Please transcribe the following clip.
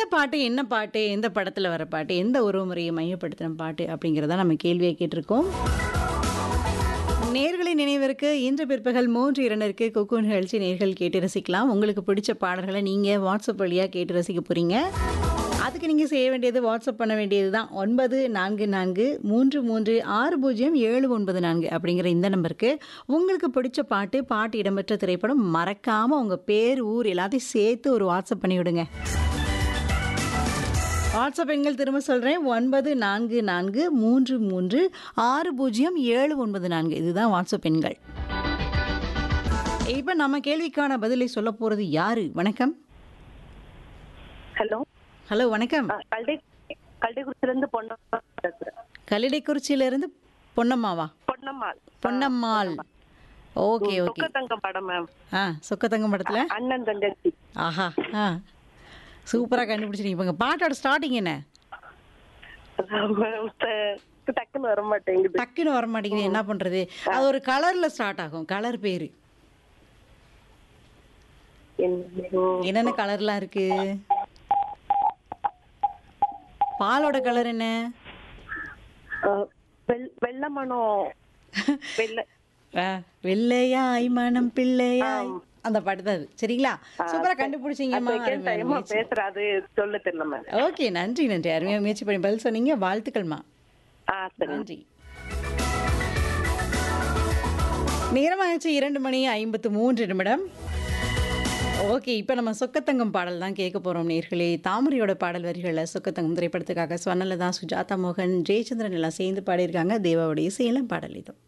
பாட்டு என்ன பாட்டு எந்த படத்தில் வர பாட்டு எந்த உறவுமுறையை மையப்படுத்தின பாட்டு அப்படிங்கிறத நம்ம கேள்வியை கேட்டிருக்கோம் நேர்களை நினைவிற்கு இன்று பிற்பகல் மூன்று இரண்டருக்கு குக்கு நிகழ்ச்சி நேர்கள் கேட்டு ரசிக்கலாம் உங்களுக்கு பிடிச்ச பாடல்களை நீங்கள் வாட்ஸ்அப் வழியாக கேட்டு ரசிக்க போகிறீங்க அதுக்கு நீங்கள் செய்ய வேண்டியது வாட்ஸ்அப் பண்ண வேண்டியது தான் ஒன்பது நான்கு நான்கு மூன்று மூன்று ஆறு பூஜ்ஜியம் ஏழு ஒன்பது நான்கு அப்படிங்கிற இந்த நம்பருக்கு உங்களுக்கு பிடிச்ச பாட்டு பாட்டு இடம்பெற்ற திரைப்படம் மறக்காமல் உங்கள் பேர் ஊர் எல்லாத்தையும் சேர்த்து ஒரு வாட்ஸ்அப் பண்ணி விடுங்க வாட்ஸ்அப் எண்கள் திரும்ப சொல்கிறேன் ஒன்பது நான்கு நான்கு மூன்று மூன்று ஆறு பூஜ்ஜியம் ஏழு ஒன்பது நான்கு இதுதான் வாட்ஸ்அப் எண்கள் இப்போ நம்ம கேள்விக்கான பதிலை சொல்ல போகிறது யாரு வணக்கம் ஹலோ ஹலோ வணக்கம் கல்டை கல்டைக்குறிச்சில இருந்து பொன்னம்மா பேசுறேன் கல்லிடைக்குறிச்சியிலேருந்து பொன்னம்மாவா பொன்னம்மாள் பொன்னம்மாள் ஓகே ஓகே சொக்க தங்கம் படம் மேம் ஆ சொக்கத்தங்கம் படத்தில் அண்ணன் தங்கச்சி ஆஹா ஆ சூப்பராக கண்டுபிடிச்சிருக்கீங்க இப்போ பாட்டோட ஸ்டார்டிங் என்ன மேம், த- டக்குன்னு வர மாட்டேங்குது டக்குன்னு வர மாட்டேங்குது என்ன பண்ணுறது அது ஒரு கலரில் ஸ்டார்ட் ஆகும் கலர் பேர் என்ன- என்னென்ன கலர்லாம் இருக்கு பாலோட கலர் என்ன அஹ், வெள்- வெள்ளை மனம் வெள்ளை ஆ, வெள்ளையாய் மனம் பிள்ளையாய் அந்த பாட்டு தான் அது சரிங்களா சூப்பரா கண்டுபிடிச்சிங்கம்மா செகண்ட் டைமா பேசுற அது சொல்ல தெரியல மேம் ஓகே நன்றி நன்றி அருமையாக முயற்சி பண்ணி பதில் சொன்னீங்க வாழ்த்துக்கள்மா ஆ சரி நன்றி நேரமாகிடுச்சு இரண்டு மணி ஐம்பத்து மூன்று நிமிடம் ஓகே இப்போ நம்ம சொக்கத்தங்கம் பாடல் தான் கேட்க போகிறோம் நேர்களே தாமரையோட பாடல் வரிகளில் சொக்கத்தங்கம் திரைப்படத்துக்காக ஸ்வர்ணலதா சுஜாதா மோகன் ஜெயச்சந்திரன் எல்லாம் சேர்ந்து பாடியிருக்காங்க தேவாவுடைய சேலம் பாடல் இது